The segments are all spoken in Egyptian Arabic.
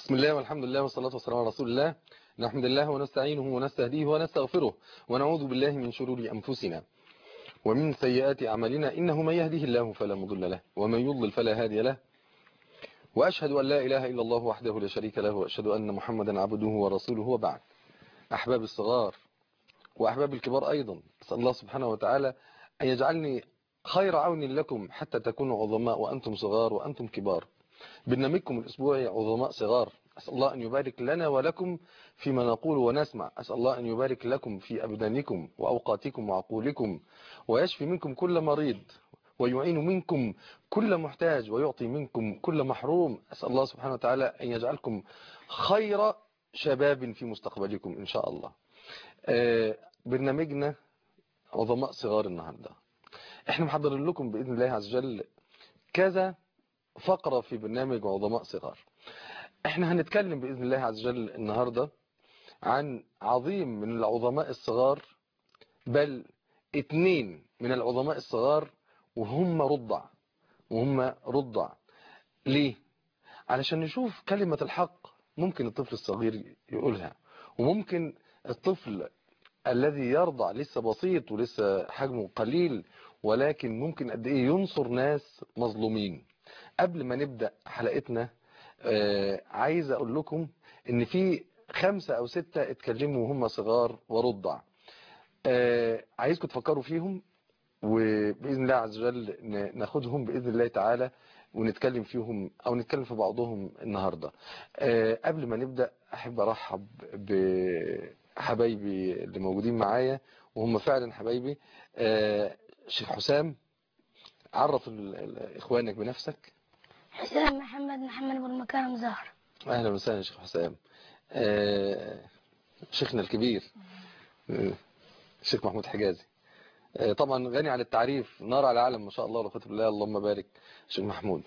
بسم الله والحمد لله والصلاة والسلام على رسول الله نحمد الله ونستعينه ونستهديه ونستغفره ونعوذ بالله من شرور أنفسنا ومن سيئات أعمالنا إنه من يهده الله فلا مضل له ومن يضلل فلا هادي له وأشهد أن لا إله إلا الله وحده لا شريك له وأشهد أن محمدا عبده ورسوله وبعد أحباب الصغار وأحباب الكبار أيضا أسأل الله سبحانه وتعالى أن يجعلني خير عون لكم حتى تكونوا عظماء وأنتم صغار وأنتم كبار برنامجكم الأسبوعي عظماء صغار أسأل الله أن يبارك لنا ولكم فيما نقول ونسمع أسأل الله أن يبارك لكم في أبدانكم وأوقاتكم وعقولكم ويشفي منكم كل مريض ويعين منكم كل محتاج ويعطي منكم كل محروم أسأل الله سبحانه وتعالى أن يجعلكم خير شباب في مستقبلكم إن شاء الله برنامجنا عظماء صغار النهاردة احنا محضرين لكم بإذن الله عز وجل كذا فقرة في برنامج عظماء صغار احنا هنتكلم بإذن الله عز وجل النهاردة عن عظيم من العظماء الصغار بل اتنين من العظماء الصغار وهم رضع وهم رضع ليه علشان نشوف كلمة الحق ممكن الطفل الصغير يقولها وممكن الطفل الذي يرضع لسه بسيط ولسه حجمه قليل ولكن ممكن قد ايه ينصر ناس مظلومين قبل ما نبدأ حلقتنا آه عايز اقول لكم ان في خمسة او ستة اتكلموا وهم صغار ورضع آه عايزكم تفكروا فيهم وبإذن الله عز وجل ناخدهم بإذن الله تعالى ونتكلم فيهم او نتكلم في بعضهم النهاردة آه قبل ما نبدأ احب ارحب بحبايبي اللي موجودين معايا وهم فعلا حبايبي شيخ حسام عرف اخوانك بنفسك حسام محمد محمد بن مكارم زهر اهلا وسهلا شيخ حسام شيخنا الكبير الشيخ محمود حجازي طبعا غني عن التعريف نار على العالم ما شاء الله ولا بالله اللهم بارك شيخ محمود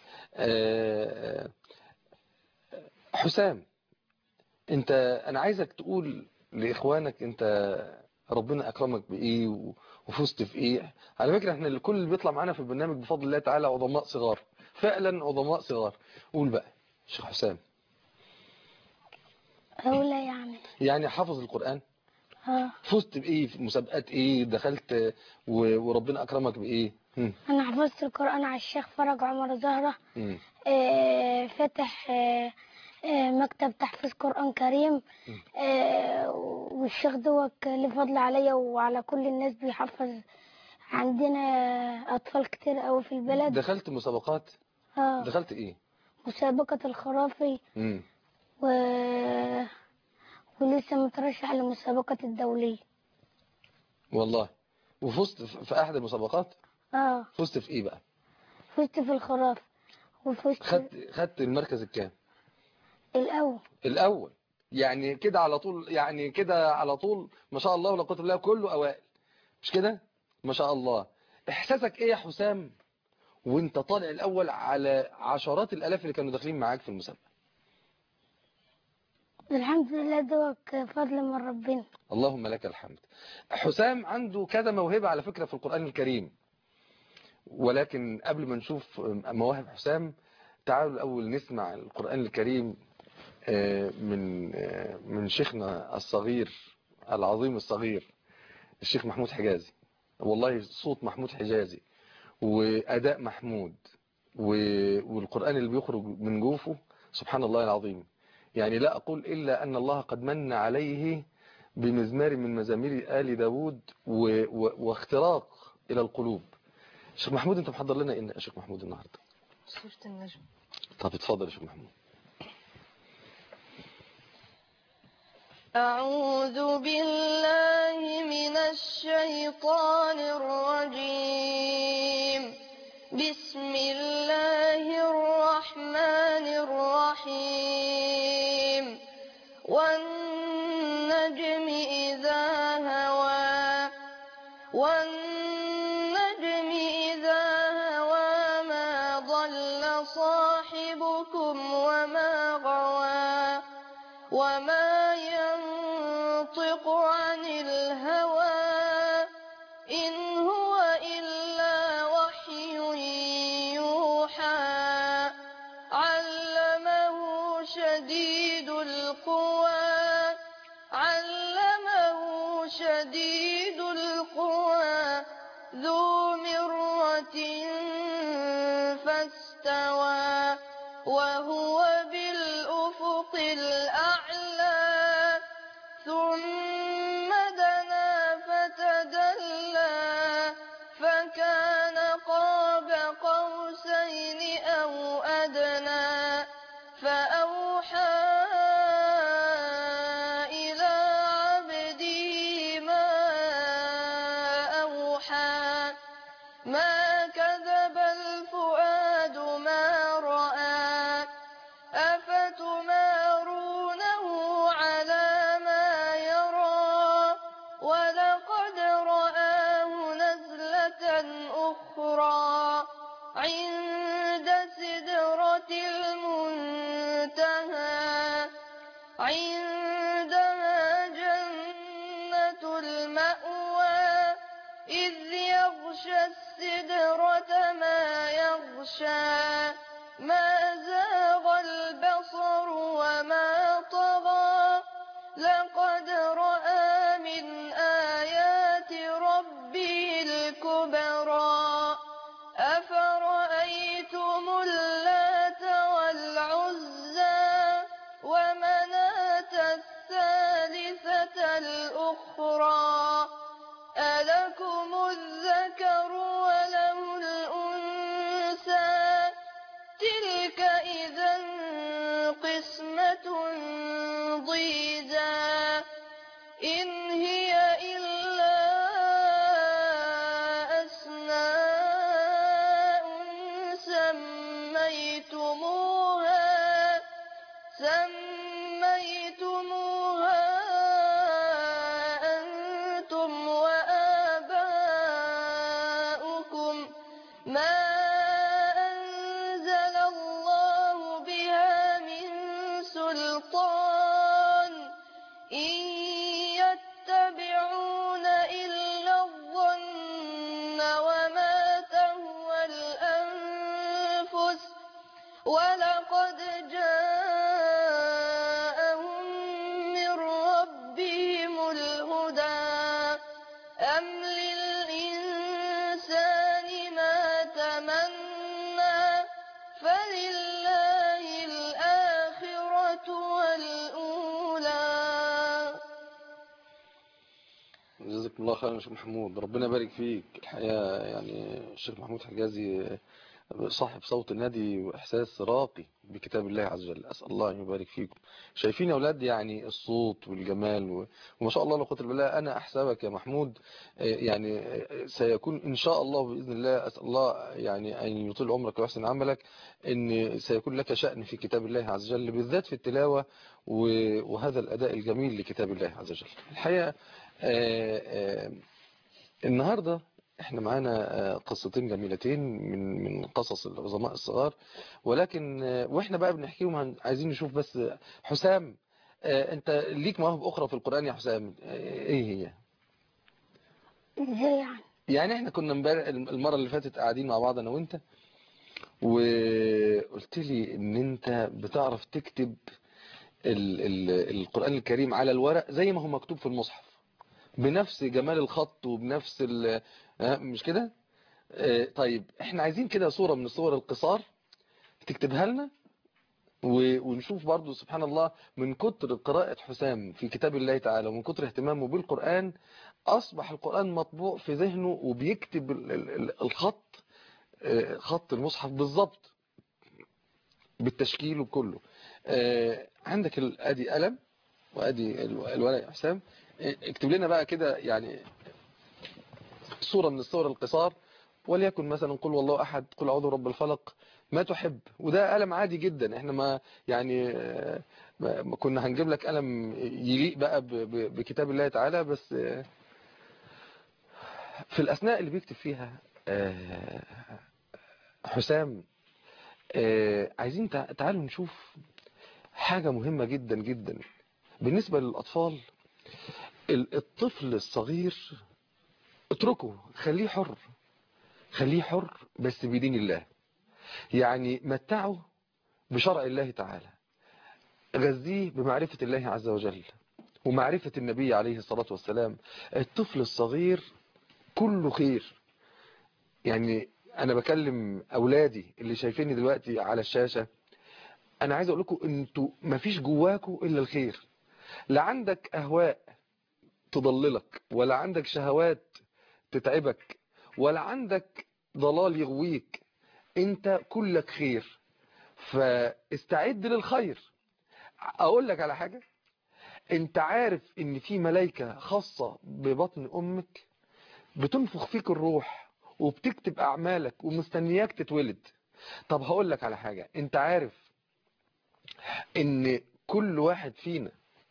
حسام انت انا عايزك تقول لاخوانك انت ربنا اكرمك بايه وفزت في ايه على فكره احنا الكل اللي بيطلع معانا في البرنامج بفضل الله تعالى عظماء صغار فعلا عظماء صغار قول بقى شيخ حسام اقول يا عمي يعني حافظ القران اه فزت بايه في مسابقات ايه دخلت وربنا اكرمك بايه هم. انا حفظت القران على الشيخ فرج عمر زهره هم. آه فتح آه آه مكتب تحفيظ قرآن كريم آه والشيخ دوك له فضل عليا وعلى كل الناس بيحفظ عندنا أطفال كتير قوي في البلد دخلت مسابقات آه دخلت ايه مسابقة الخرافي مم. و... ولسه مترشح لمسابقة الدولية والله وفزت في احد المسابقات اه فزت في ايه بقى فزت في الخرافي وفزت خدت خدت المركز الكام الأول الاول يعني كده على طول يعني كده على طول ما شاء الله ولا قوه الا بالله كله اوائل مش كده ما شاء الله احساسك ايه يا حسام وانت طالع الاول على عشرات الالاف اللي كانوا داخلين معاك في المسابقه الحمد لله دوك فضل من ربنا اللهم لك الحمد حسام عنده كذا موهبه على فكره في القران الكريم ولكن قبل ما نشوف مواهب حسام تعالوا الاول نسمع القران الكريم من من شيخنا الصغير العظيم الصغير الشيخ محمود حجازي والله صوت محمود حجازي وأداء محمود والقرآن اللي بيخرج من جوفه سبحان الله العظيم يعني لا أقول إلا أن الله قد من عليه بمزمار من مزامير آل داود واختراق إلى القلوب شيخ محمود أنت محضر لنا إيه يا شيخ محمود النهاردة سورة النجم طب اتفضل يا شيخ محمود أعوذ بالله من الشيطان الرجيم بسم الله الرحمن الرحيم والنجم إذا هوى والنجم إذا هوى ما ضل صاحبكم وما غوى وما ينطق عن الهوى إن هو إلا وحي يوحى علمه شديد ذو مرة فاستوى وهو بالأفق الأعلى ثم دنا فتدلى فكان قاب قوسين أو أدنى فأوحى إلى عبده ما أوحى ما كذب الفؤاد ما رأى أفتمارونه على ما يرى ولقد رآه نزلة أخرى عند سدرة المنتهى عندها جنة المأوى إذ يغشى السدرة ما يغشى ما زاغ البصر وما طغى لقد رأى من آيات ربه الكبرى أفرأيتم اللات والعزى ومناة الثالثة الأخرى ألكم الذكر وله الأنثى تلك إذا قسمة ضيزى إن هي إلا أسماء سميتموها سميتموها أنتم وآباؤكم ما أنزل الله بها من سلطان إن يتبعون إلا الظن وما تهوى الأنفس ولقد جاءهم من ربهم الهدى أم للإنسان ما تمنى فلله الآخرة والأولى جزاك الله خيرا يا شيخ محمود ربنا يبارك فيك الحقيقة يعني الشيخ محمود حجازي صاحب صوت النادي وإحساس راقي بكتاب الله عز وجل أسأل الله أن يبارك فيكم شايفين يا أولاد يعني الصوت والجمال و... وما شاء الله لا قوه الا بالله أنا أحسبك يا محمود يعني سيكون إن شاء الله بإذن الله أسأل الله يعني أن يطيل عمرك ويحسن عملك أن سيكون لك شأن في كتاب الله عز وجل بالذات في التلاوة وهذا الأداء الجميل لكتاب الله عز وجل الحقيقة النهاردة احنا معانا قصتين جميلتين من من قصص العظماء الصغار ولكن واحنا بقى بنحكيهم عايزين نشوف بس حسام انت ليك مواهب اخرى في القرآن يا حسام ايه هي ازاي يعني يعني احنا كنا امبارح المرة اللي فاتت قاعدين مع بعض انا وانت وقلت لي ان انت بتعرف تكتب ال ال القرآن الكريم على الورق زي ما هو مكتوب في المصحف بنفس جمال الخط وبنفس ال مش كده طيب احنا عايزين كده صورة من الصور القصار تكتبها لنا ونشوف برضو سبحان الله من كتر قراءة حسام في كتاب الله تعالى ومن كتر اهتمامه بالقرآن أصبح القرآن مطبوع في ذهنه وبيكتب الخط خط المصحف بالظبط بالتشكيل وكله عندك ادي قلم وادي الورق يا حسام اكتب لنا بقى كده يعني صورة من الصور القصار وليكن مثلا قل والله احد قل اعوذ برب الفلق ما تحب وده قلم عادي جدا احنا ما يعني ما كنا هنجيب لك قلم يليق بقى بكتاب الله تعالى بس في الاثناء اللي بيكتب فيها حسام عايزين تعالوا نشوف حاجة مهمة جدا جدا بالنسبة للأطفال الطفل الصغير اتركه خليه حر خليه حر بس بدين الله يعني متعه بشرع الله تعالى غذيه بمعرفة الله عز وجل ومعرفة النبي عليه الصلاة والسلام الطفل الصغير كله خير يعني انا بكلم اولادي اللي شايفيني دلوقتي على الشاشة انا عايز اقول لكم انتوا مفيش جواكم الا الخير لا عندك اهواء تضللك ولا عندك شهوات تتعبك ولا عندك ضلال يغويك انت كلك خير فاستعد للخير اقول لك على حاجة انت عارف ان في ملايكة خاصة ببطن امك بتنفخ فيك الروح وبتكتب اعمالك ومستنياك تتولد طب هقول لك على حاجة انت عارف ان كل واحد فينا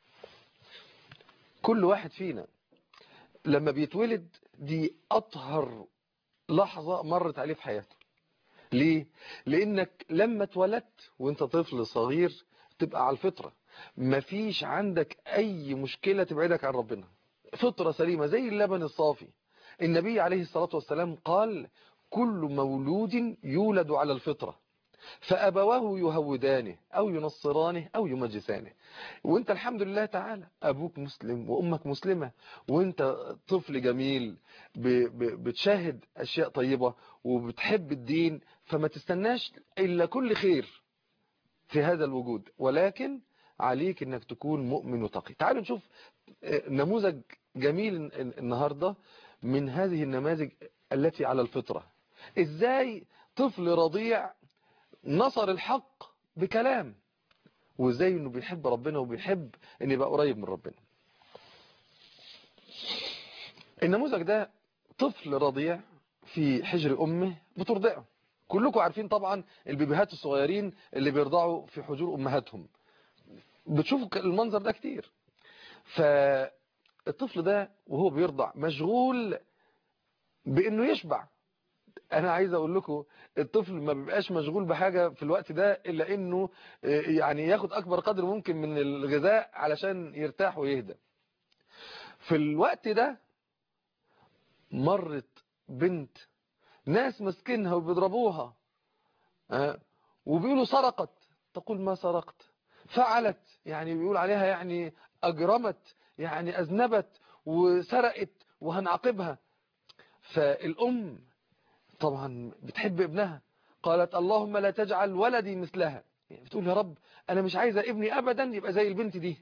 كل واحد فينا لما بيتولد دي اطهر لحظة مرت عليه في حياته ليه لانك لما اتولدت وانت طفل صغير تبقى على الفطرة مفيش عندك اي مشكلة تبعدك عن ربنا فطرة سليمة زي اللبن الصافي النبي عليه الصلاة والسلام قال كل مولود يولد على الفطرة فأبواه يهودانه أو ينصرانه أو يمجسانه وانت الحمد لله تعالى أبوك مسلم وأمك مسلمة وانت طفل جميل ب- ب- بتشاهد أشياء طيبة وبتحب الدين فما تستناش إلا كل خير في هذا الوجود ولكن عليك انك تكون مؤمن وتقي تعالوا نشوف آه، نموذج جميل ال- النهاردة من هذه النماذج التي على الفطرة ازاي طفل رضيع نصر الحق بكلام وازاي انه بيحب ربنا وبيحب ان يبقى قريب من ربنا النموذج ده طفل رضيع في حجر امه بترضعه كلكم عارفين طبعا البيبيهات الصغيرين اللي بيرضعوا في حجور امهاتهم بتشوفوا ك- المنظر ده كتير فالطفل ده وهو بيرضع مشغول بانه يشبع انا عايز اقول لكم الطفل ما بيبقاش مشغول بحاجة في الوقت ده الا انه آه، يعني ياخد اكبر قدر ممكن من الغذاء علشان يرتاح ويهدى في الوقت ده مرت بنت ناس مسكنها وبيضربوها آه، وبيقولوا سرقت تقول ما سرقت فعلت يعني بيقول عليها يعني أجرمت يعني أذنبت وسرقت وهنعاقبها فالأم طبعا بتحب ابنها قالت اللهم لا تجعل ولدي مثلها يعني بتقول يا رب أنا مش عايزة ابني أبدا يبقى زي البنت دي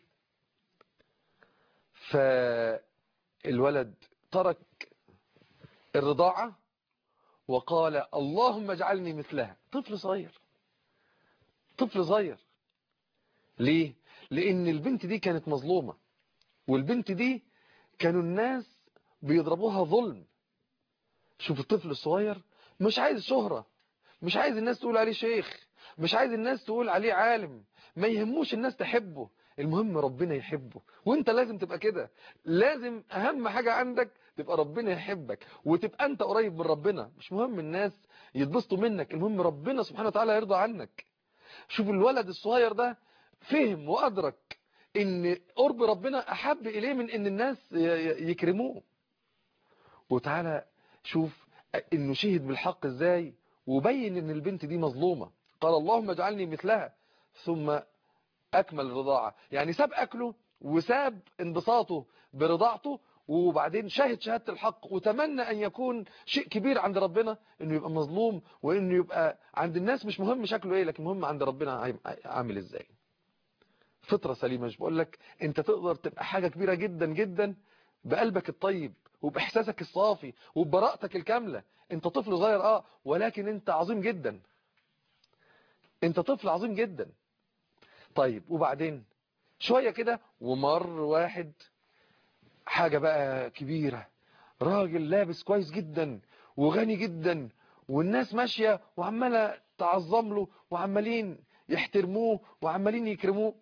فالولد ترك الرضاعة وقال اللهم اجعلني مثلها طفل صغير طفل صغير ليه لان البنت دي كانت مظلومة والبنت دي كانوا الناس بيضربوها ظلم شوف الطفل الصغير مش عايز شهرة مش عايز الناس تقول عليه شيخ مش عايز الناس تقول عليه عالم ما يهموش الناس تحبه المهم ربنا يحبه وانت لازم تبقى كده لازم اهم حاجة عندك تبقى ربنا يحبك وتبقى انت قريب من ربنا مش مهم الناس يتبسطوا منك المهم ربنا سبحانه وتعالى يرضى عنك شوف الولد الصغير ده فهم وادرك ان قرب ربنا احب اليه من ان الناس ي- ي- يكرموه وتعالى شوف انه شهد بالحق ازاي وبين ان البنت دي مظلومة قال اللهم اجعلني مثلها ثم اكمل الرضاعة يعني ساب اكله وساب انبساطه برضاعته وبعدين شاهد شهادة الحق وتمنى ان يكون شيء كبير عند ربنا انه يبقى مظلوم وانه يبقى عند الناس مش مهم شكله ايه لكن مهم عند ربنا عايم- عامل ازاي فطرة سليمة مش بقول لك انت تقدر تبقى حاجة كبيرة جدا جدا بقلبك الطيب وبإحساسك الصافي وببراءتك الكاملة انت طفل صغير اه ولكن انت عظيم جدا انت طفل عظيم جدا طيب وبعدين شوية كده ومر واحد حاجة بقى كبيرة راجل لابس كويس جدا وغني جدا والناس ماشية وعمالة تعظم له وعمالين يحترموه وعمالين يكرموه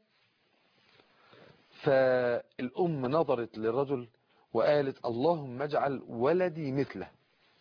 فالأم نظرت للرجل وقالت اللهم اجعل ولدي مثله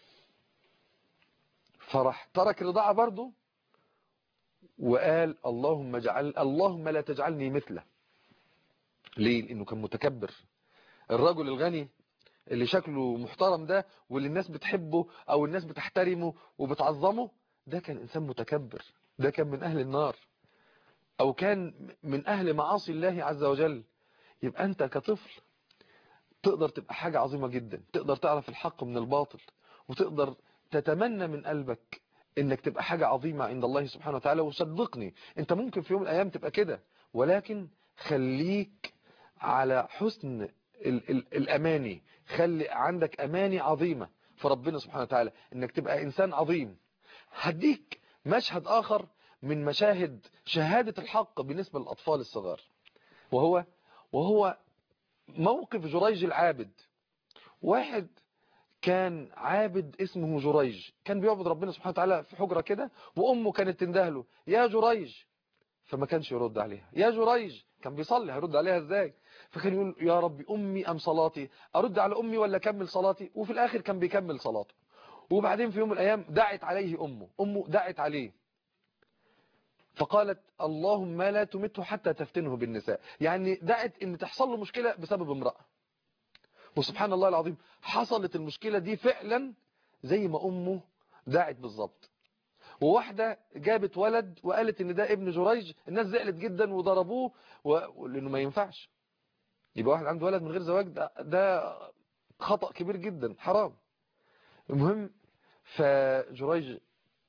فرح ترك الرضاعة برضه وقال اللهم اجعل اللهم لا تجعلني مثله ليه لانه كان متكبر الرجل الغني اللي شكله محترم ده واللي الناس بتحبه او الناس بتحترمه وبتعظمه ده كان انسان متكبر ده كان من اهل النار او كان من اهل معاصي الله عز وجل يبقى انت كطفل تقدر تبقى حاجة عظيمة جدا تقدر تعرف الحق من الباطل وتقدر تتمنى من قلبك انك تبقى حاجة عظيمة عند الله سبحانه وتعالى وصدقني انت ممكن في يوم من الايام تبقى كده ولكن خليك على حسن ال ال الاماني خلي عندك اماني عظيمة في ربنا سبحانه وتعالى انك تبقى انسان عظيم هديك مشهد اخر من مشاهد شهادة الحق بالنسبة للاطفال الصغار وهو وهو موقف جريج العابد واحد كان عابد اسمه جريج كان بيعبد ربنا سبحانه وتعالى في حجرة كده وأمه كانت تندهله يا جريج فما كانش يرد عليها يا جريج كان بيصلي هيرد عليها ازاي فكان يقول يا ربي أمي أم صلاتي أرد على أمي ولا أكمل صلاتي وفي الآخر كان بيكمل صلاته وبعدين في يوم من الأيام دعت عليه أمه أمه دعت عليه فقالت اللهم لا تمته حتى تفتنه بالنساء يعني دعت ان تحصل له مشكلة بسبب امرأة وسبحان الله العظيم حصلت المشكلة دي فعلا زي ما أمه دعت بالظبط وواحدة جابت ولد وقالت ان ده ابن جريج الناس زعلت جدا وضربوه و... لانه ما ينفعش يبقى واحد عنده ولد من غير زواج ده, ده خطأ كبير جدا حرام المهم فجريج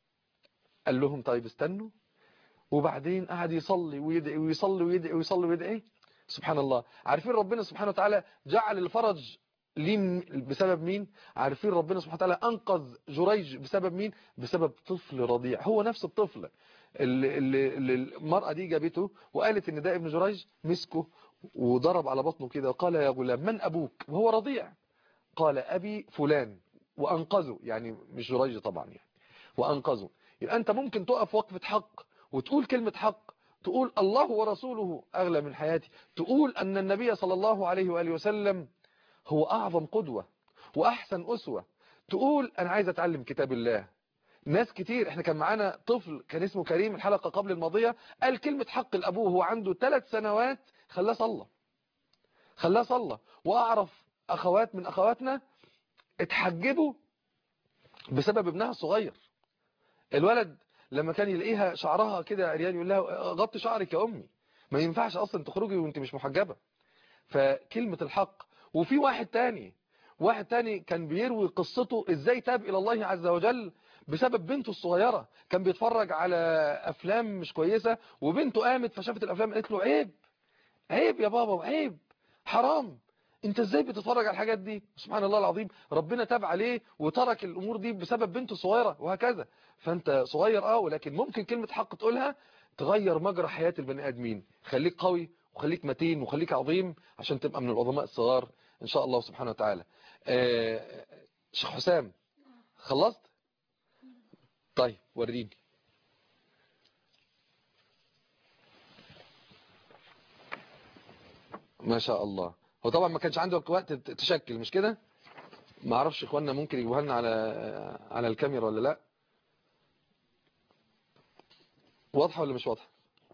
قال لهم طيب استنوا وبعدين قعد يصلي ويدعي ويصلي ويدعي ويصلي ويدعي سبحان الله عارفين ربنا سبحانه وتعالى جعل الفرج ليه بسبب مين عارفين ربنا سبحانه وتعالى أنقذ جريج بسبب مين بسبب طفل رضيع هو نفس الطفل اللي, اللي, اللي المرأة دي جابته وقالت ان ده ابن جريج مسكه وضرب على بطنه كده وقال يا غلام من أبوك وهو رضيع قال أبي فلان وأنقذه يعني مش جريج طبعا يعني وأنقذه يبقى أنت ممكن تقف وقفة حق وتقول كلمة حق تقول الله ورسوله أغلى من حياتي تقول أن النبي صلى الله عليه وآله وسلم هو أعظم قدوة وأحسن أسوة تقول أنا عايز أتعلم كتاب الله ناس كتير احنا كان معانا طفل كان اسمه كريم الحلقة قبل الماضية قال كلمة حق الأبوه هو عنده ثلاث سنوات خلاه صلى خلاه صلى وأعرف أخوات من أخواتنا اتحجبوا بسبب ابنها الصغير الولد لما كان يلاقيها شعرها كده عريان يقول لها غطي شعرك يا أمي ما ينفعش أصلا تخرجي وانت مش محجبة فكلمة الحق وفي واحد تاني واحد تاني كان بيروي قصته ازاي تاب الى الله عز وجل بسبب بنته الصغيرة كان بيتفرج على افلام مش كويسة وبنته قامت فشافت الافلام قالت له عيب عيب يا بابا عيب حرام انت ازاي بتتفرج على الحاجات دي سبحان الله العظيم ربنا تاب عليه وترك الامور دي بسبب بنته الصغيرة وهكذا فانت صغير اه ولكن ممكن كلمة حق تقولها تغير مجرى حياة البني ادمين خليك قوي وخليك متين وخليك عظيم عشان تبقى من العظماء الصغار ان شاء الله سبحانه وتعالى آه شيخ حسام خلصت طيب وريني ما شاء الله هو طبعا ما كانش عندك وقت تشكل مش كده ما اعرفش اخواننا ممكن يجيبوها لنا على على الكاميرا ولا لا واضحه ولا مش واضحه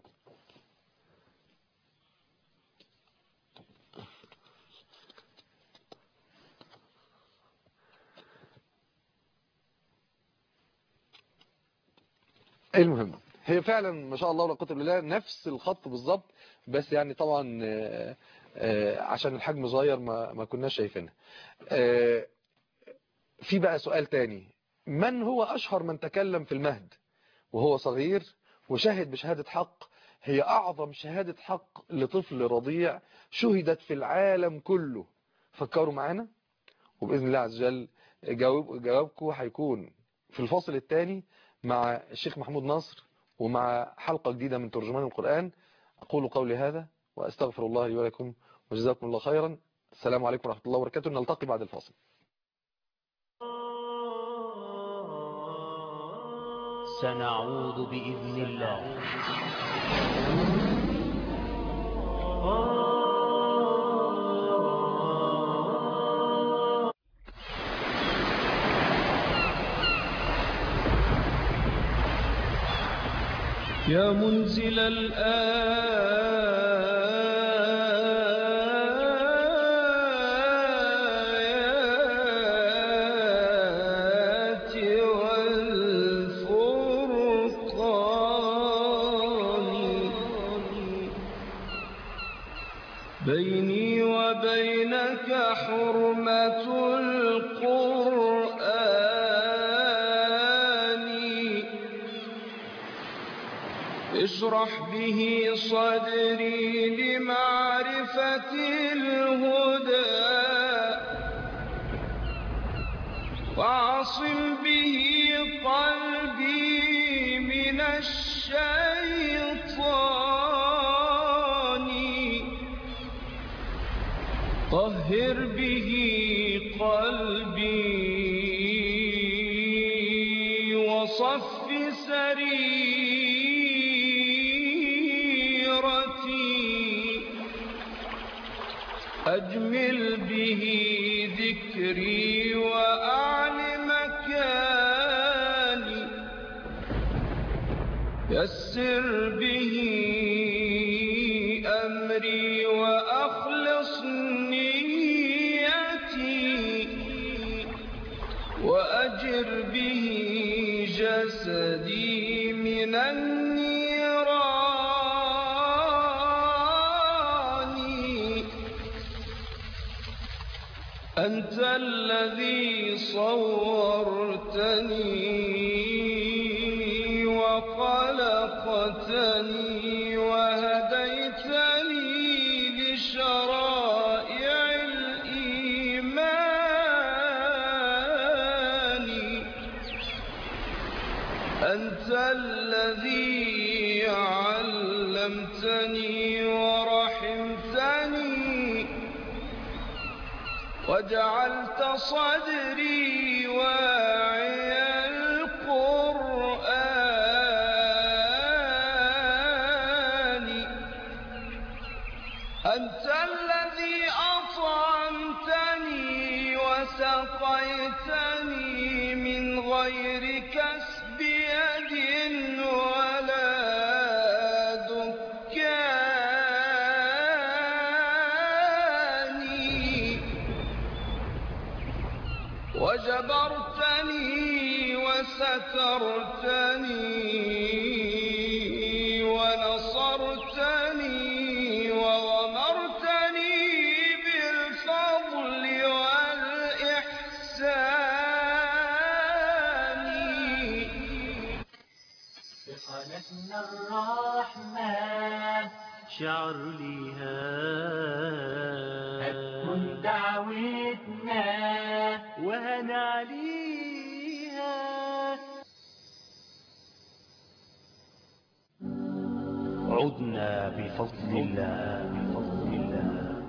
المهم هي فعلا ما شاء الله ولا قوه الا بالله نفس الخط بالظبط بس يعني طبعا عشان الحجم صغير ما ما كناش شايفينها في بقى سؤال تاني من هو اشهر من تكلم في المهد وهو صغير وشهد بشهادة حق هي اعظم شهادة حق لطفل رضيع شهدت في العالم كله فكروا معانا وبإذن الله عز وجل جواب جوابكم هيكون في الفصل الثاني مع الشيخ محمود نصر ومع حلقة جديدة من ترجمان القرآن أقول قولي هذا وأستغفر الله لي ولكم وجزاكم الله خيرا السلام عليكم ورحمة الله وبركاته نلتقي بعد الفاصل سنعود بإذن الله يا منزل الآيات والفرقان بيني وبينك حرمة القرآن اشرح به صدري لمعرفة الهدى واعصم به قلبي من الشيطان طهر به قلبي وصف سريرتي أجمل به ذكري وأعل مكاني يسر به أمري وأخلص نيتي وأجر به جسدي من النيران أنت الذي صورتني وخلقتني وهديتني لشرائع الإيمان أنت الذي علمتني ورحمتني وجعلت صدري واعي القرآن أنت الذي أطعمتني وسقيتني من غير كسب يد ولا دكان وجبرتني وسترتني ونصرتني وغمرتني بالفضل والإحسان بقلبنا الرحمن شعر ليها هتكون دعوتنا وهنعليها عدنا بفضل الله بفضل الله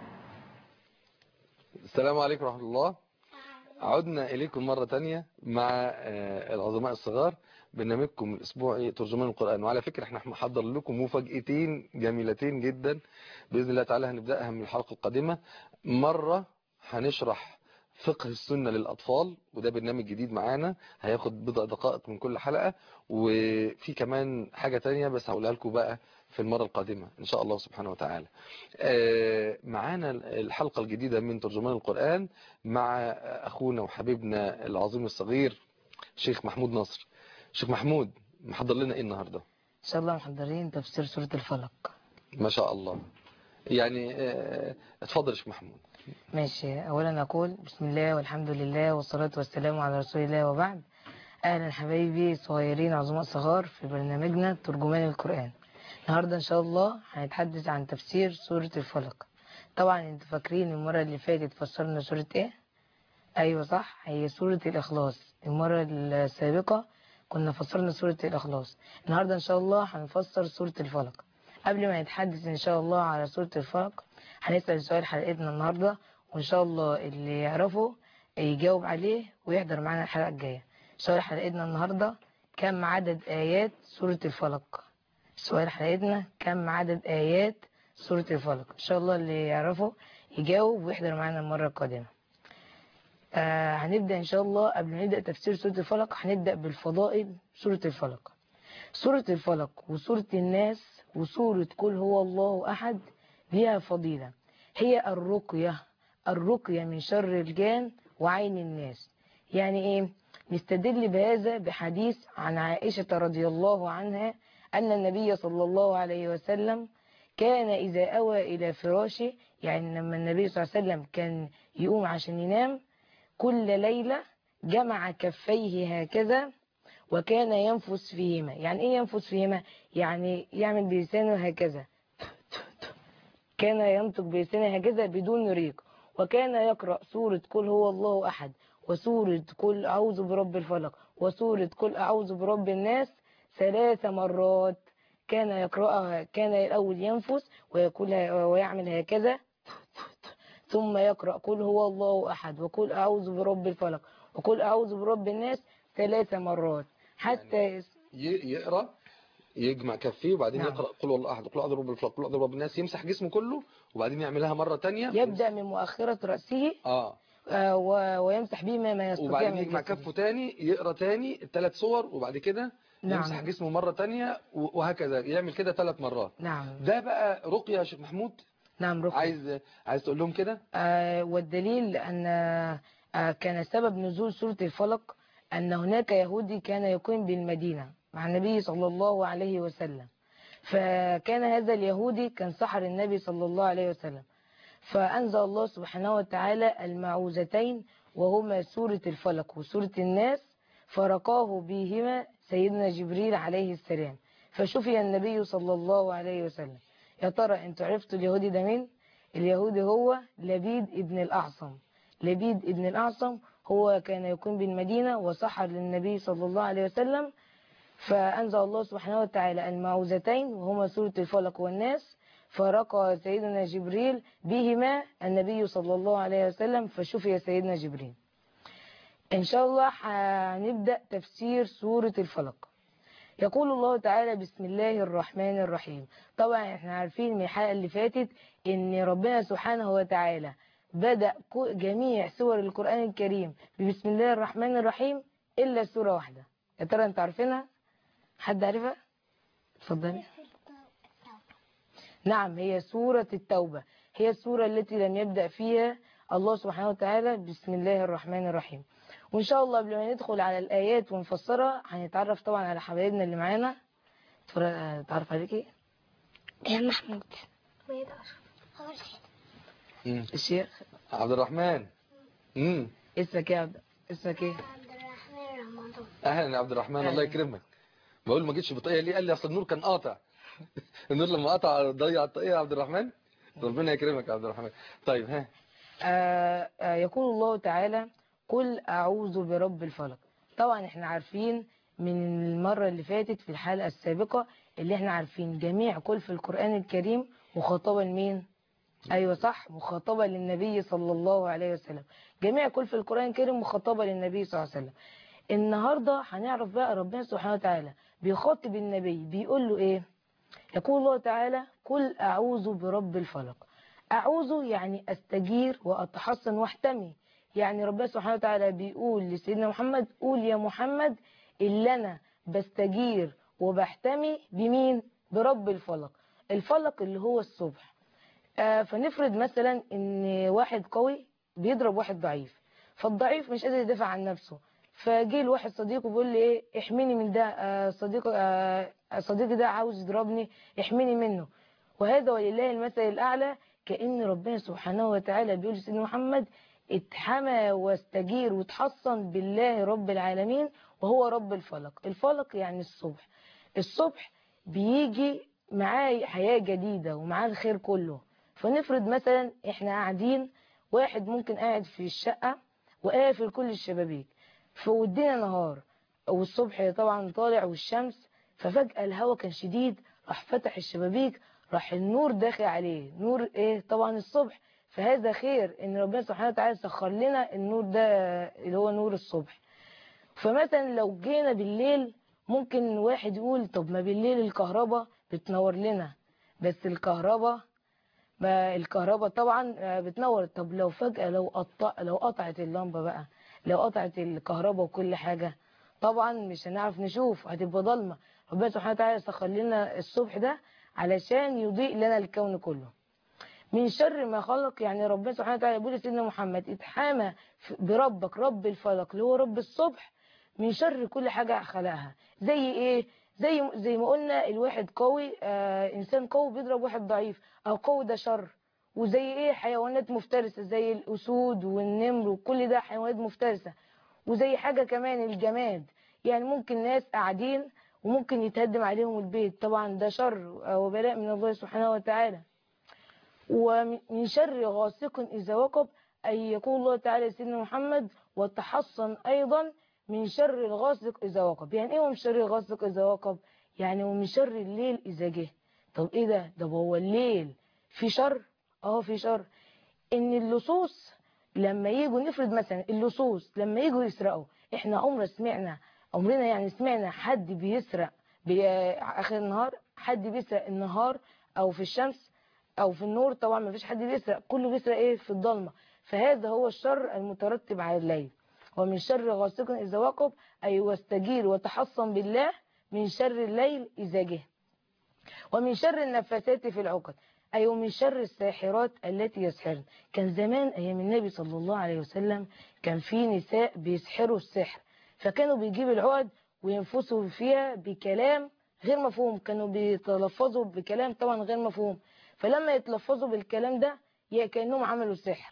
السلام عليكم ورحمة الله عدنا إليكم مرة تانية مع آه، العظماء الصغار برنامجكم الأسبوعي ترجمان القرآن وعلى فكرة احنا محضر لكم مفاجأتين جميلتين جدا بإذن الله تعالى هنبدأها من الحلقة القادمة مرة هنشرح فقه السنة للأطفال وده برنامج جديد معانا هياخد بضع دقائق من كل حلقة وفي كمان حاجة تانية بس هقولها لكم بقى في المرة القادمة إن شاء الله سبحانه وتعالى آه، معانا الحلقة الجديدة من ترجمان القرآن مع أخونا وحبيبنا العظيم الصغير شيخ محمود نصر شيخ محمود محضر لنا إيه النهاردة إن شاء الله محضرين تفسير سورة الفلق ما شاء الله يعني آه، اتفضل يا شيخ محمود ماشي أولا أقول بسم الله والحمد لله والصلاة والسلام على رسول الله وبعد أهلا حبايبي صغيرين عظماء صغار في برنامجنا ترجمان القرآن النهاردة إن شاء الله هنتحدث عن تفسير سورة الفلق طبعا انتوا فاكرين المرة اللي فاتت فسرنا سورة ايه ايوه صح هي سورة الاخلاص المرة السابقة كنا فسرنا سورة الاخلاص النهاردة ان شاء الله هنفسر سورة الفلق قبل ما نتحدث ان شاء الله على سورة الفلق هنسأل سؤال حلقتنا النهاردة وان شاء الله اللي يعرفه يجاوب عليه ويحضر معانا الحلقة الجاية سؤال حلقتنا النهاردة كم عدد آيات سورة الفلق سؤال حلقتنا كم عدد آيات سورة الفلق إن شاء الله اللي يعرفه يجاوب ويحضر معانا المرة القادمة آه هنبدأ إن شاء الله قبل ما نبدأ تفسير سورة الفلق هنبدأ بالفضائل سورة الفلق سورة الفلق وسورة الناس وسورة قل هو الله أحد ليها فضيلة هي الرقية الرقية من شر الجان وعين الناس يعني إيه نستدل بهذا بحديث عن عائشة رضي الله عنها أن النبي صلى الله عليه وسلم كان إذا أوى إلى فراشه يعني لما النبي صلى الله عليه وسلم كان يقوم عشان ينام كل ليلة جمع كفيه هكذا وكان ينفس فيهما يعني ايه ينفس فيهما يعني يعمل بلسانه هكذا كان ينطق بلسانه هكذا بدون ريق وكان يقرأ سورة قل هو الله أحد وسورة قل أعوذ برب الفلق وسورة قل أعوذ برب الناس ثلاث مرات كان يقرأها كان الأول ينفس ويقول ويعمل هكذا ثم يقرأ قل هو الله أحد وقل أعوذ برب الفلق وقل أعوذ برب الناس ثلاث مرات حتى ي- يقرا يجمع كفيه وبعدين نعم. يقرا قل والله احد قل اعوذ برب الفلق قل اعوذ برب الناس يمسح جسمه كله وبعدين يعملها مره تانية يبدأ من مؤخرة رأسه اه آه، و- ويمسح بهما ما يستطيع وبعدين من يجمع جسمه. كفه تاني يقرا تاني الثلاث صور وبعد كده نعم. يمسح جسمه مره تانية و- وهكذا يعمل كده ثلاث مرات نعم ده بقى رقيه يا شيخ محمود نعم ركن عايز عايز تقول لهم كده آه، والدليل أن آه، كان سبب نزول سورة الفلق أن هناك يهودي كان يقيم بالمدينة مع النبي صلى الله عليه وسلم فكان هذا اليهودي كان سحر النبي صلى الله عليه وسلم فأنزل الله سبحانه وتعالى المعوذتين وهما سورة الفلق وسورة الناس فرقاه بهما سيدنا جبريل عليه السلام فشفي النبي صلى الله عليه وسلم يا ترى انتوا عرفتوا اليهودي ده مين اليهودي هو لبيد ابن الأعصم لبيد ابن الأعصم هو كان يقيم بالمدينة وسحر للنبي صلى الله عليه وسلم فأنزل الله سبحانه وتعالى المعوذتين وهما سورة الفلق والناس فرقى سيدنا جبريل بهما النبي صلى الله عليه وسلم فشفي سيدنا جبريل إن شاء الله هنبدأ تفسير سورة الفلق يقول الله تعالى بسم الله الرحمن الرحيم طبعا احنا عارفين من الحلقة اللي فاتت ان ربنا سبحانه وتعالى بدأ كو- جميع سور القرآن الكريم ببسم الله الرحمن الرحيم إلا سورة واحدة يا ترى انت عارفينها حد عارفها اتفضلي نعم هي سورة التوبة هي السورة التي لم يبدأ فيها الله سبحانه وتعالى بسم الله الرحمن الرحيم وإن شاء الله قبل ما ندخل على الآيات ونفسرها هنتعرف طبعا على حبايبنا اللي معانا تفر- تعرف عليكي يا محمود مم. الشيخ عبد الرحمن امم اسمك ايه يا عبد اسمك ايه عبد الرحمن رمضان اهلا يا عبد الرحمن الله أهلا. يكرمك بقول ما جيتش بطاقيه ليه قال لي اصل النور كان قاطع النور لما قطع ضيع الطاقيه يا عبد الرحمن ربنا يكرمك يا عبد الرحمن طيب ها آه آه يقول الله تعالى قل أعوذ برب الفلق طبعا احنا عارفين من المرة اللي فاتت في الحلقة السابقة اللي احنا عارفين جميع قل في القرآن الكريم مخاطبة لمين ايوه صح مخاطبة للنبي صلى الله عليه وسلم جميع قل في القرآن الكريم مخاطبة للنبي صلى الله عليه وسلم النهاردة هنعرف بقى ربنا سبحانه وتعالى بيخاطب النبي بيقول له ايه يقول الله تعالى قل أعوذ برب الفلق أعوذ يعني أستجير وأتحصن واحتمي يعني ربنا سبحانه وتعالى بيقول لسيدنا محمد قول يا محمد اللي أنا بستجير وبحتمي بمين برب الفلق الفلق اللي هو الصبح آه فنفرض مثلا ان واحد قوي بيضرب واحد ضعيف فالضعيف مش قادر يدافع عن نفسه فجه لواحد صديقه بيقول لي ايه احميني من ده آه صديق آه صديقي ده عاوز يضربني احميني منه وهذا ولله المثل الاعلى كأن ربنا سبحانه وتعالى بيقول لسيدنا محمد اتحمى واستجير وتحصن بالله رب العالمين وهو رب الفلق الفلق يعني الصبح الصبح بيجي معاه حياة جديدة ومعاه الخير كله فنفرض مثلا احنا قاعدين واحد ممكن قاعد في الشقة وقافل كل الشبابيك فودينا نهار والصبح طبعا طالع والشمس ففجأة الهواء كان شديد راح فتح الشبابيك راح النور داخل عليه نور ايه طبعا الصبح فهذا خير ان ربنا سبحانه وتعالى سخر لنا النور ده اللي هو نور الصبح فمثلا لو جينا بالليل ممكن واحد يقول طب ما بالليل الكهرباء بتنور لنا بس الكهرباء ما الكهرباء طبعا آه، بتنور طب لو فجأة لو قطع لو قطعت اللمبة بقى لو قطعت الكهرباء وكل حاجة طبعا مش هنعرف نشوف هتبقى ضلمة ربنا سبحانه وتعالى سخر لنا الصبح ده علشان يضيء لنا الكون كله من شر ما خلق يعني ربنا سبحانه وتعالى يقول لسيدنا محمد اتحامى في- بربك رب الفلق اللي هو رب الصبح من شر كل حاجة خلقها زي ايه زي زي ما قلنا الواحد قوي آه انسان قوي بيضرب واحد ضعيف او قوي ده شر وزي ايه حيوانات مفترسة زي الاسود والنمر وكل ده حيوانات مفترسة وزي حاجة كمان الجماد يعني ممكن ناس قاعدين وممكن يتهدم عليهم البيت طبعا ده شر وبلاء من الله سبحانه وتعالى ومن شر غاسق إذا وقب أي يقول الله تعالى سيدنا محمد وتحصن أيضا من شر الغاسق إذا وقب يعني إيه من شر الغاسق إذا وقب يعني ومن شر الليل إذا جه طب إيه ده ده هو الليل في شر اه في شر إن اللصوص لما يجوا نفرض مثلا اللصوص لما يجوا يسرقوا احنا عمر سمعنا عمرنا يعني سمعنا حد بيسرق بي- آخر النهار حد بيسرق النهار أو في الشمس او في النور طبعا ما فيش حد بيسرق كله بيسرق ايه في الضلمه فهذا هو الشر المترتب على الليل ومن شر غاسق اذا وقب اي واستجير وتحصن بالله من شر الليل اذا جه ومن شر النفاثات في العقد أي ومن شر الساحرات التي يسحرن كان زمان أيام النبي صلى الله عليه وسلم كان في نساء بيسحروا السحر فكانوا بيجيبوا العقد وينفسوا فيها بكلام غير مفهوم كانوا بيتلفظوا بكلام طبعا غير مفهوم فلما يتلفظوا بالكلام ده يا كأنهم عملوا سحر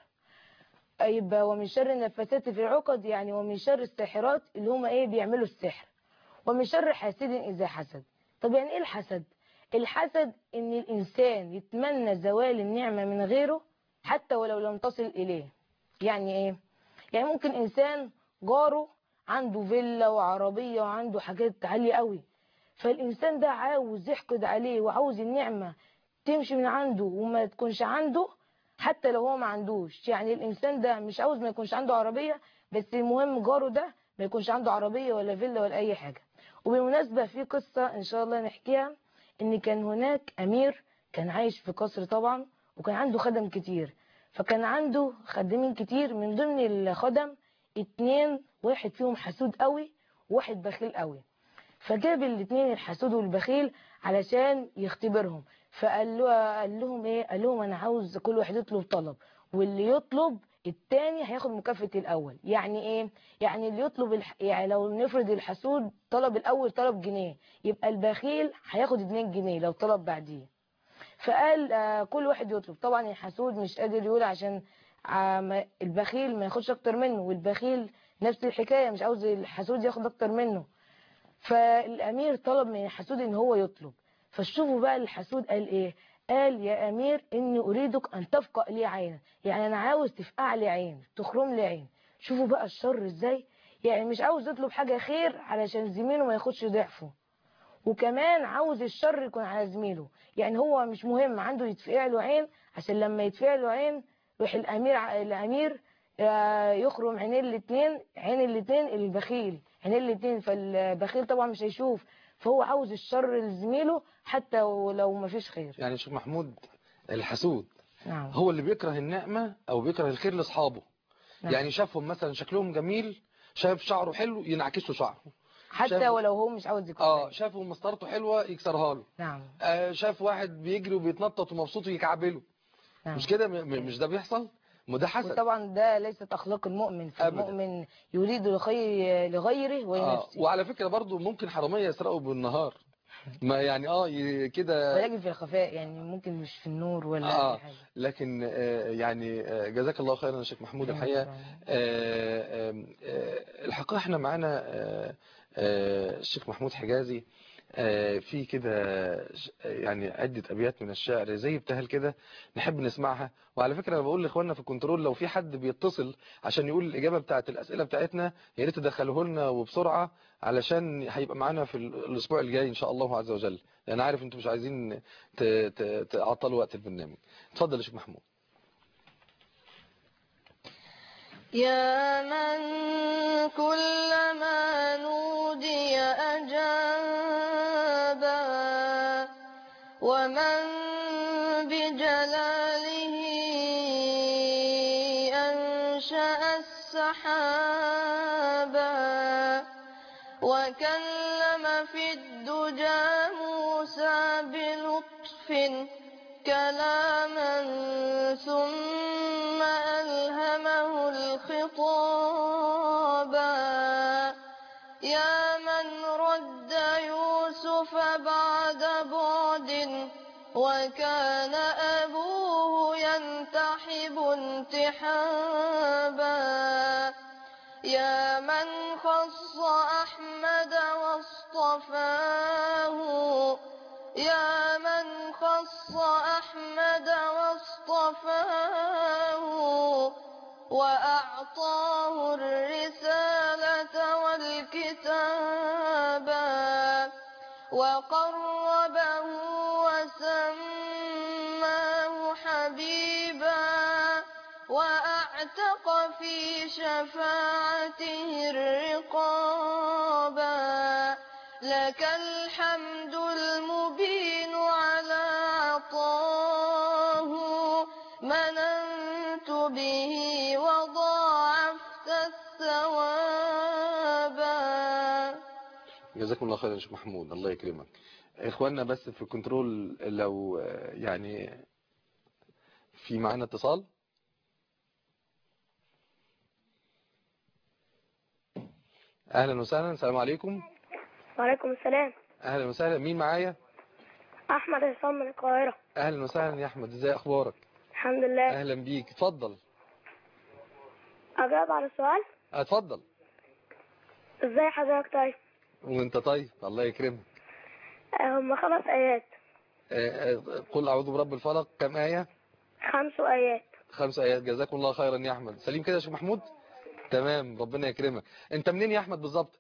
يبقى ومن شر النفاثات في العقد يعني ومن شر الساحرات اللي هم ايه بيعملوا السحر ومن شر حاسد إذا حسد طب يعني ايه الحسد الحسد ان الانسان يتمنى زوال النعمة من غيره حتى ولو لم تصل اليه يعني ايه يعني ممكن انسان جاره عنده فيلا وعربية وعنده حاجات عالية قوي فالانسان ده عاوز يحقد عليه وعاوز النعمة تمشي من عنده وما تكونش عنده حتى لو هو ما عندوش يعني الانسان ده مش عاوز ما يكونش عنده عربية بس المهم جاره ده ما يكونش عنده عربية ولا فيلا ولا اي حاجة وبالمناسبة في قصة ان شاء الله نحكيها ان كان هناك امير كان عايش في قصر طبعا وكان عنده خدم كتير فكان عنده خدامين كتير من ضمن الخدم اتنين واحد فيهم حسود قوي وواحد بخيل قوي فجاب الاتنين الحسود والبخيل علشان يختبرهم فقال له قال لهم ايه قال لهم انا عاوز كل واحد يطلب طلب واللي يطلب التاني هياخد مكافأة الأول يعني إيه؟ يعني اللي يطلب الح... يعني لو نفرض الحسود طلب الأول طلب جنيه يبقى البخيل هياخد 2 جنيه لو طلب بعديه فقال آه كل واحد يطلب طبعا الحسود مش قادر يقول عشان آه ما- البخيل ما ياخدش أكتر منه والبخيل نفس الحكاية مش عاوز الحسود ياخد أكتر منه فالأمير طلب من الحسود إن هو يطلب فشوفوا بقى الحسود قال إيه قال يا أمير إني أريدك أن تفقأ لي عينا يعني أنا عاوز تفقع لي عين تخرم لي عين شوفوا بقى الشر إزاي يعني مش عاوز يطلب حاجة خير علشان زميله ما ياخدش ضعفه وكمان عاوز الشر يكون على زميله يعني هو مش مهم عنده يتفقع له عين عشان لما يتفقع له عين يروح الأمير ع- الأمير آه، يخرم عينين الاتنين عين الاتنين البخيل عينين الاتنين فالبخيل طبعا مش هيشوف فهو عاوز الشر لزميله حتى ولو ما فيش خير يعني شيخ محمود الحسود نعم هو اللي بيكره النعمة او بيكره الخير لاصحابه نعم. يعني شافهم مثلا شكلهم جميل شاف شعره حلو ينعكس له شعره حتى شاف- ولو هو مش عاوز يكون اه زيه. شافه مسطرته حلوة يكسرها له نعم آه شاف واحد بيجري وبيتنطط ومبسوط ويكعبله نعم مش كده م- م- مش ده بيحصل ما ده حسد وطبعا ده ليست أخلاق المؤمن أبداً. فالمؤمن يريد الخير لغيره آه ولنفسه وعلى فكرة برضو ممكن حرامية يسرقوا بالنهار ما يعني اه ي- كده ولكن في الخفاء يعني ممكن مش في النور ولا آه في حاجة لكن آه يعني آه جزاك الله خيرا يا شيخ محمود الحقيقة آه آه آه الحقيقة احنا معانا آه آه الشيخ محمود حجازي آه في كده ش- يعني عدة أبيات من الشعر زي ابتهال كده نحب نسمعها وعلى فكرة أنا بقول لإخواننا في الكنترول لو في حد بيتصل عشان يقول الإجابة بتاعت الأسئلة بتاعتنا يا ريت تدخله لنا وبسرعة علشان هيبقى معانا في ال- الأسبوع الجاي إن شاء الله عز وجل لأن عارف أنتم مش عايزين ت- ت- تعطلوا وقت البرنامج اتفضل يا شيخ محمود يا من كلما نودي أجابا ومن بجلاله أنشأ السحابا وكلم في الدجى موسى بلطف كلاما ثم ألهمه الخطابا يا من رد يوسف بعد بعد وكان أبوه ينتحب انتحابا يا من خص أحمد واصطفاه يا من خص أحمد واصطفاه وأعطاه الرسالة والكتابا وقربه وسماه حبيبا وأعتق في شفاعته الرقابا لك الحمد المبين على عطاه مننت به وضاعفت الثوابا جزاكم الله خيرا يا شيخ محمود الله يكرمك اخواننا بس في الكنترول لو آه، يعني في معانا اتصال اهلا وسهلا السلام عليكم وعليكم السلام اهلا وسهلا مين معايا أحمد عصام من القاهرة اهلا وسهلا يا احمد ازاي اخبارك الحمد لله اهلا بيك اتفضل أجاوب على السؤال اتفضل إزاي حضرتك طيب وانت طيب الله يكرمك آه، هم خمس آيات آه، آه، قل اعوذ برب الفلق كم ايه خمس آيات خمس ايات جزاكم الله خيرا يا احمد سليم كده يا شيخ محمود تمام ربنا يكرمك انت منين يا احمد بالظبط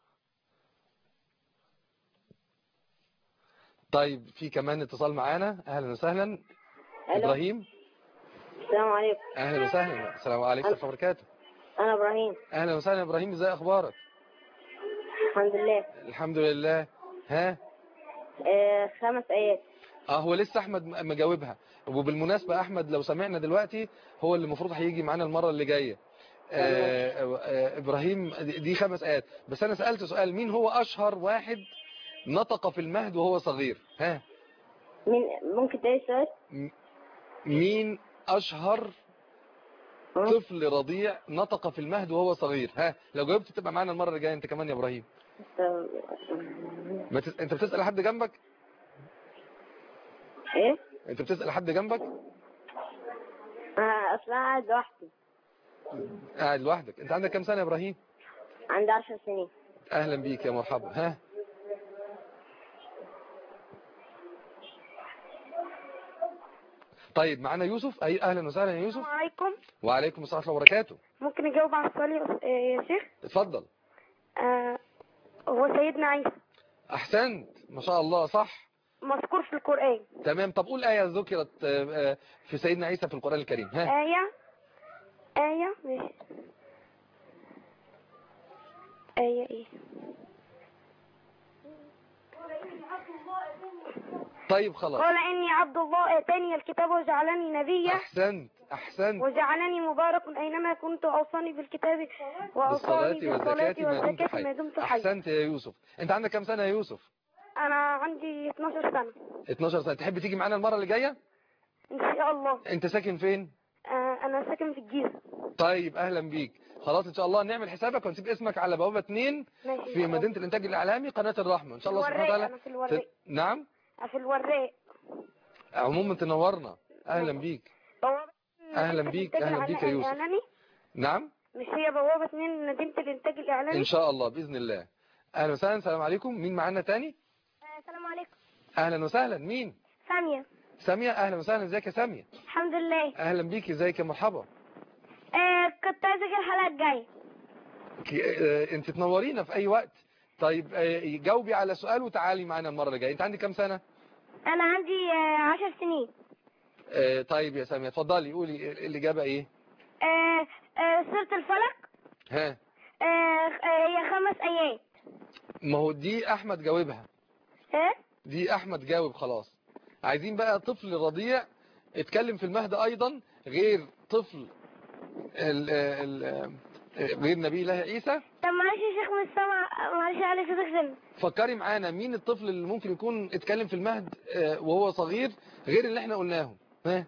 طيب في كمان اتصال معانا اهلا وسهلا ابراهيم السلام عليكم اهلا وسهلا السلام عليكم ورحمه الله وبركاته أنا إبراهيم اهلا وسهلا ابراهيم ازاي اخبارك الحمد لله الحمد لله ها آه، خمس آيات اه هو لسه احمد م- مجاوبها وبالمناسبه احمد لو سمعنا دلوقتي هو اللي المفروض هيجي معانا المره اللي جايه آه آه ابراهيم دي دي خمس ايات بس انا سالت سؤال مين هو اشهر واحد نطق في المهد وهو صغير ها مين ممكن تاني السؤال؟ م- مين اشهر طفل رضيع نطق في المهد وهو صغير ها لو جاوبت تبقى معانا المره اللي جايه انت كمان يا ابراهيم ما تس... انت بتسال حد جنبك إيه؟ انت بتسال حد جنبك أنا أصلا قاعد لوحدي قاعد لوحدك انت عندك كام سنه يا ابراهيم عندي عشر سنين اهلا بيك يا مرحبا ها طيب معانا يوسف اي اهلا وسهلا يا يوسف عليكم وعليكم السلام ورحمه الله وبركاته ممكن أجاوب على السؤال يا أس- يا شيخ؟ اتفضل آه، هو سيدنا عيسى احسنت ما شاء الله صح مذكور في القرآن تمام طب قول ايه ذكرت آه، آه، في سيدنا عيسى في القران الكريم ها آية آية ماشي آية إيه؟ طيب خلاص قال إني عبد الله آتاني الكتاب وجعلني نبيا احسنت احسنت وجعلني مبارك أينما كنت أوصاني بالكتاب وأوصاني بالصلاه والزكاه ما دمت والزكاة ما حي دمت حي احسنت يا يوسف انت عندك كام سنه يا يوسف أنا عندي 12 سنة 12 سنه تحب تيجي معانا المره اللي جايه إن شاء الله انت ساكن فين آه، أنا ساكن في الجيزة طيب اهلا بيك خلاص ان شاء الله نعمل حسابك ونسيب اسمك على بوابه 2 ماشي في مدينه الانتاج الاعلامي قناه الرحمه ان شاء الله سبحانه الوراق، وتعالى أنا في الوراق. ت... نعم في الوراق عموما تنورنا اهلا بيك بوابة أهلا مدينة بيك، الإنتاج أهلا بيك يا الإعلامي- يوسف. الإعلامي نعم مش هي بوابة اتنين مدينة الإنتاج الإعلامي ان شاء الله باذن الله اهلا وسهلا السلام عليكم مين معانا تاني السلام عليكم اهلا وسهلا مين سامية ساميه اهلا وسهلا ازيك يا ساميه الحمد لله اهلا بيك ازيك يا مرحبا آه كنت عايزة أجي الحلقة الجاية ك- آه، انت تنورينا في اي وقت طيب آه، جاوبي على سؤال وتعالي معانا المره اللي جايه انت عندك كام سنه أنا عندي آه عشر سنين آه، طيب يا ساميه اتفضلي قولي الاجابه ايه آه آه سورة الفلق ها آه آه، هي خمس آيات ما هو دي احمد جاوبها ها دي احمد جاوب خلاص عايزين بقى طفل رضيع اتكلم في المهد ايضا غير طفل ال ال غير نبي الله عيسى طب معلش يا شيخ مش سامع معلش على صوتك سن فكري معانا مين الطفل اللي ممكن يكون اتكلم في المهد آه، وهو صغير غير اللي احنا قلناهم ها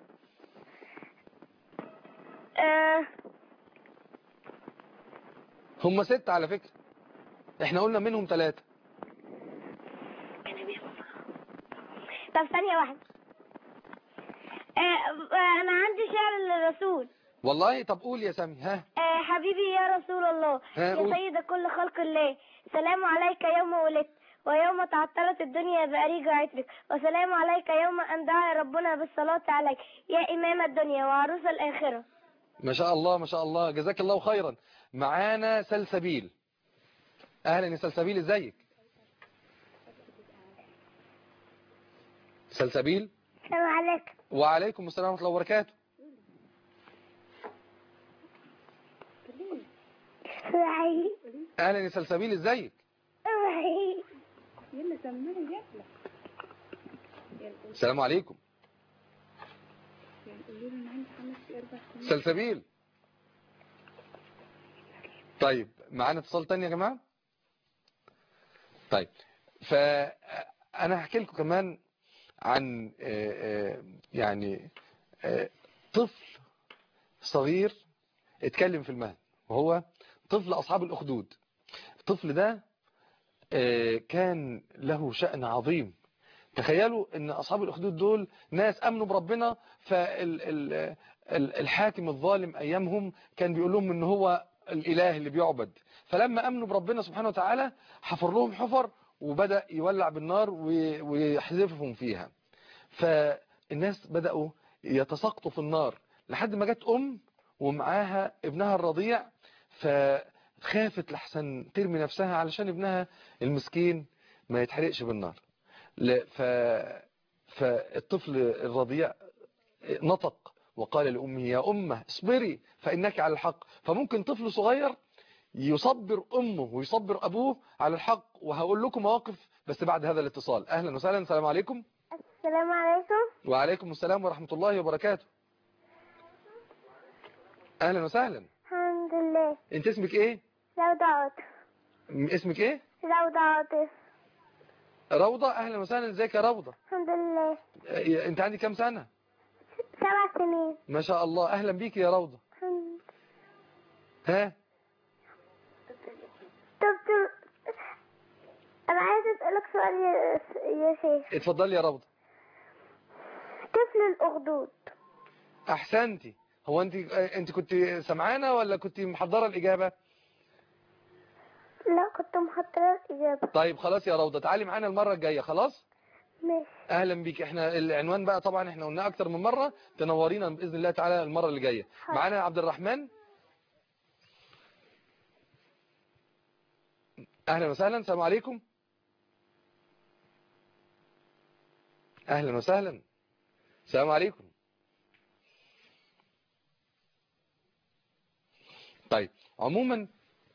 آه هم ست على فكرة احنا قلنا منهم ثلاثة طب ثانية واحدة آه آه، أنا عندي شعر للرسول والله طب قول يا سامي ها آه حبيبي يا رسول الله ها، يا قول. سيد كل خلق الله سلام عليك يوم ولدت ويوم تعطلت الدنيا بأريج عطرك وسلام عليك يوم أن دعا ربنا بالصلاة عليك يا إمام الدنيا وعروس الآخرة ما شاء الله ما شاء الله جزاك الله خيرا معانا سلسبيل اهلا يا سلسبيل ازيك سلسبيل السلام عليكم وعليكم السلام ورحمه الله وبركاته اهلا يا سلسبيل ازيك السلام عليكم سلسبيل طيب معانا اتصال تاني يا جماعة طيب فأنا هحكي لكم كمان عن آه، آه، يعني آه، طفل صغير اتكلم في المهد وهو طفل أصحاب الأخدود الطفل ده آه، كان له شأن عظيم تخيلوا ان اصحاب الاخدود دول ناس امنوا بربنا فالحاكم الظالم ايامهم كان بيقول لهم ان هو الاله اللي بيعبد فلما امنوا بربنا سبحانه وتعالى حفر لهم حفر وبدأ يولع بالنار وي- ويحذفهم فيها فالناس بدأوا يتساقطوا في النار لحد ما جت ام ومعاها ابنها الرضيع فخافت لحسن ترمي نفسها علشان ابنها المسكين ما يتحرقش بالنار لا ف... فالطفل الرضيع نطق وقال لأمه يا أمه اصبري فإنك على الحق فممكن طفل صغير يصبر أمه ويصبر أبوه على الحق وهقول لكم مواقف بس بعد هذا الاتصال أهلا وسهلا السلام عليكم السلام عليكم وعليكم السلام ورحمة الله وبركاته أهلا وسهلا الحمد لله أنت اسمك إيه روضة عاطف م- اسمك إيه روضة عاطف روضة أهلا وسهلا ازيك يا روضة الحمد لله آه، أنت عندي كام سنة سبع سنين ما شاء الله أهلا بيك يا روضة الحمد ها طب طب أنا عايزة أسألك سؤال يا, يا شيخ اتفضلي يا روضة طفل الأخدود احسنتي هو انت انت كنت سمعانه ولا كنت محضره الاجابه لا كنت محضرة الإجابة طيب خلاص يا روضه تعالي معانا المره الجايه خلاص ماشي اهلا بيك احنا العنوان بقى طبعا احنا قلناه اكتر من مره تنورينا باذن الله تعالى المره اللي جايه حاضر. معانا عبد الرحمن اهلا وسهلا السلام عليكم اهلا وسهلا السلام عليكم طيب عموما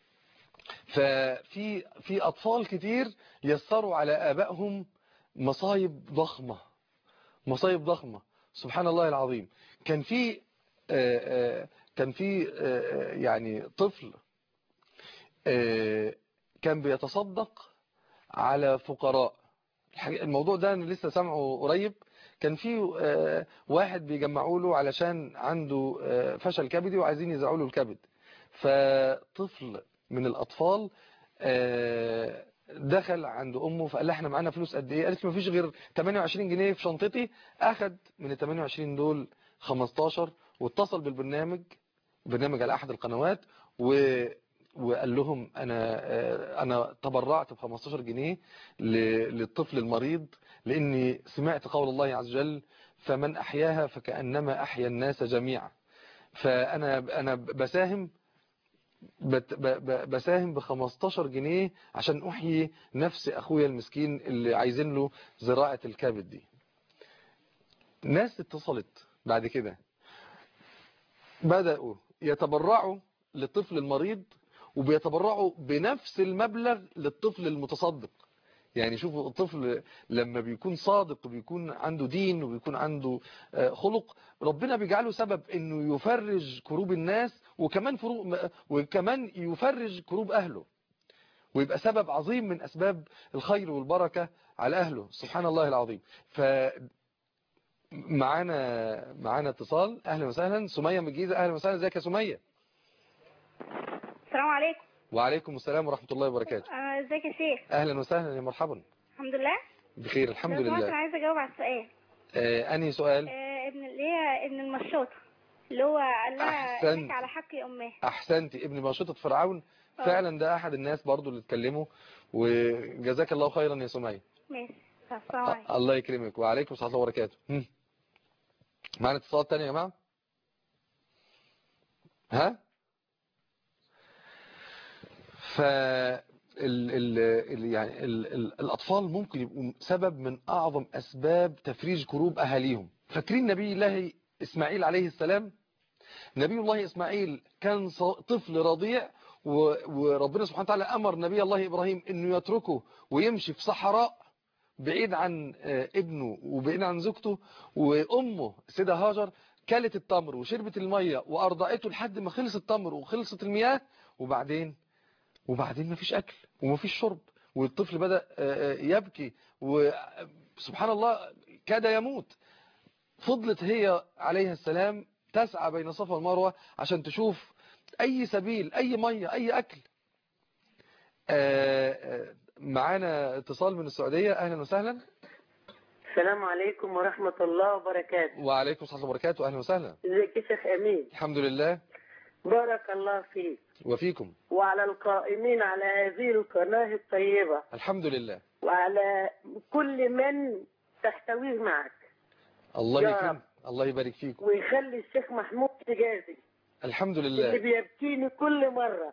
ففي في اطفال كتير يسروا على ابائهم مصايب ضخمه مصايب ضخمه سبحان الله العظيم كان في آه، آه، كان في آه، يعني طفل آه، كان بيتصدق على فقراء الحاجة- الموضوع ده انا لسه سامعه قريب كان في آه، واحد بيجمعوا له علشان عنده آه، فشل كبدي وعايزين يزرعوا له الكبد فطفل من الاطفال آه، دخل عند امه فقال لها احنا معانا فلوس قد ايه قالت له مفيش غير 28 جنيه في شنطتي اخد من ال 28 دول 15 واتصل بالبرنامج برنامج على احد القنوات و وقال لهم انا آه، انا تبرعت ب 15 جنيه ل- للطفل المريض لاني سمعت قول الله عز وجل فمن احياها فكانما احيا الناس جميعا فانا انا بساهم بت- ب- ب- بساهم ب 15 جنيه عشان احيي نفس اخويا المسكين اللي عايزين له زراعة الكبد دي ناس اتصلت بعد كده بدأوا يتبرعوا للطفل المريض وبيتبرعوا بنفس المبلغ للطفل المتصدق يعني شوفوا الطفل لما بيكون صادق وبيكون عنده دين وبيكون عنده آه، خلق ربنا بيجعله سبب انه يفرج كروب الناس وكمان فروق وكمان يفرج كروب اهله ويبقى سبب عظيم من اسباب الخير والبركة على اهله سبحان الله العظيم ف معانا معانا اتصال اهلا وسهلا سمية من الجيزة اهلا وسهلا ازيك يا سمية السلام عليكم وعليكم السلام ورحمة الله وبركاته آه، ازيك يا شيخ اهلا وسهلا يا مرحبا الحمد لله بخير الحمد لو سمحت انا لله عايزه اجاوب على السؤال آه انهي سؤال آه، ابن اللي هي ابن المشاطه اللي هو قال لها أحسنت. إنك على حق أمها احسنتي ابن ماشطة فرعون آه. فعلا ده احد الناس برضو اللي اتكلموا وجزاك الله خيرا يا سمية ماشي السلام عليكم الله يكرمك وعليكم السلام ورحمة الله وبركاته هم. معنا اتصال تاني يا جماعة ها ف ال ال ال يعني ال ال الأطفال ممكن يبقوا سبب من أعظم أسباب تفريج كروب أهاليهم فاكرين نبي الله إسماعيل عليه السلام نبي الله إسماعيل كان ص- طفل رضيع و- وربنا سبحانه وتعالى أمر نبي الله إبراهيم أنه يتركه ويمشي في صحراء بعيد عن آه، ابنه وبعيد عن زوجته وأمه سيدة هاجر كلت التمر وشربت المية وأرضعته لحد ما خلص التمر وخلصت المياه وبعدين وبعدين مفيش أكل ومفيش شرب والطفل بدأ آه، آه، يبكي وسبحان الله كاد يموت فضلت هي عليها السلام تسعى بين الصفا والمروة عشان تشوف أي سبيل أي مية أي أكل آه، آه، معانا اتصال من السعودية أهلا وسهلا السلام عليكم ورحمة الله وبركاته وعليكم السلام وبركاته أهلا وسهلا ازيك يا شيخ أمين الحمد لله بارك الله فيك وفيكم وعلى القائمين على هذه القناة الطيبة الحمد لله وعلى كل من تحتويه معك الله يا يكرم الله يبارك فيكم ويخلي الشيخ محمود تجازي الحمد اللي لله بيبكيني كل مرة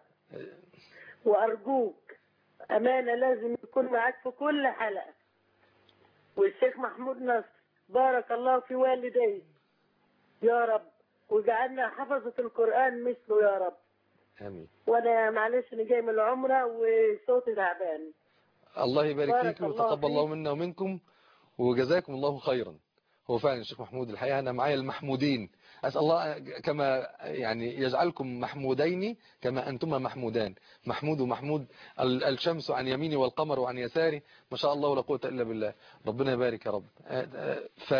وأرجوك أمانة لازم يكون معاك في كل حلقة والشيخ محمود نصر بارك الله في والديه يا رب وجعلنا حفظة القرآن مثله يا رب آمين وانا معلش انا جاي من العمره وصوتي تعبان الله يبارك بارك فيكم الله وتقبل الله فيك. منا ومنكم وجزاكم الله خيرا هو فعلا الشيخ محمود الحقيقة أنا معايا المحمودين أسأل الله كما يعني يجعلكم محمودين كما أنتما محمودان محمود ومحمود ال- الشمس عن يميني والقمر عن يساري ما شاء الله ولا قوة إلا بالله ربنا يبارك يا رب ف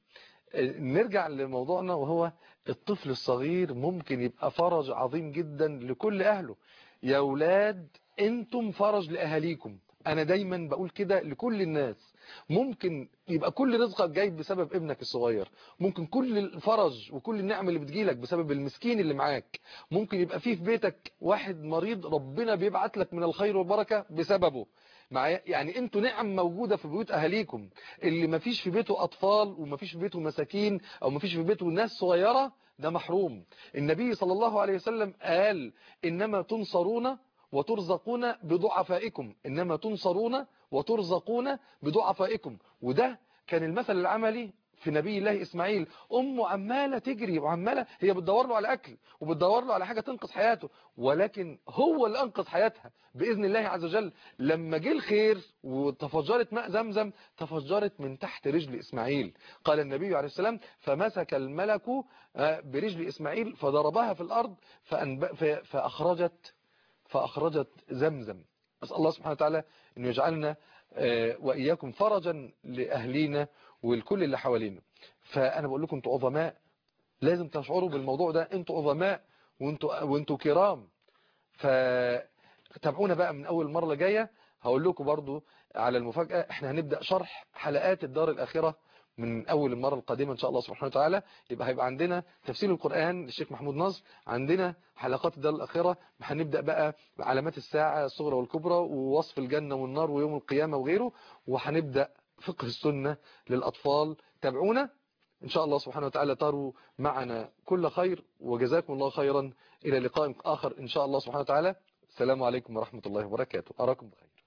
نرجع لموضوعنا وهو الطفل الصغير ممكن يبقى فرج عظيم جدا لكل أهله يا أولاد أنتم فرج لأهاليكم أنا دايما بقول كده لكل الناس ممكن يبقى كل رزقك جاي بسبب ابنك الصغير ممكن كل الفرج وكل النعم اللي بتجيلك بسبب المسكين اللي معاك ممكن يبقى فيه في بيتك واحد مريض ربنا بيبعت لك من الخير والبركة بسببه معايا يعني انتوا نعم موجودة في بيوت اهاليكم اللي ما فيش في بيته اطفال وما فيش في بيته مساكين او ما فيش في بيته ناس صغيرة ده محروم النبي صلى الله عليه وسلم قال انما تنصرون وترزقون بضعفائكم إنما تنصرون وترزقون بضعفائكم وده كان المثل العملي في نبي الله إسماعيل أمه عمالة تجري وعمالة هي بتدور له على أكل وبتدور له على حاجة تنقذ حياته ولكن هو اللي أنقذ حياتها بإذن الله عز وجل لما جه الخير وتفجرت ماء زمزم تفجرت من تحت رجل إسماعيل قال النبي عليه السلام فمسك الملك برجل إسماعيل فضربها في الأرض فأخرجت فأخرجت زمزم أسأل الله سبحانه وتعالى أن يجعلنا وإياكم فرجا لأهلينا والكل اللي حوالينا فأنا بقول لكم أنتوا عظماء لازم تشعروا بالموضوع ده أنتوا عظماء وأنتوا, وأنتوا كرام فتابعونا بقى من أول مرة جاية هقول لكم برضو على المفاجأة احنا هنبدأ شرح حلقات الدار الآخرة من أول المرة القادمة إن شاء الله سبحانه وتعالى يبقى هيبقى عندنا تفسير القرآن للشيخ محمود نصر عندنا حلقات الدار الأخيرة هنبدأ بقى بعلامات الساعة الصغرى والكبرى ووصف الجنة والنار ويوم القيامة وغيره وهنبدأ فقه السنة للأطفال تابعونا إن شاء الله سبحانه وتعالى تروا معنا كل خير وجزاكم الله خيرا إلى لقاء آخر إن شاء الله سبحانه وتعالى السلام عليكم ورحمة الله وبركاته أراكم بخير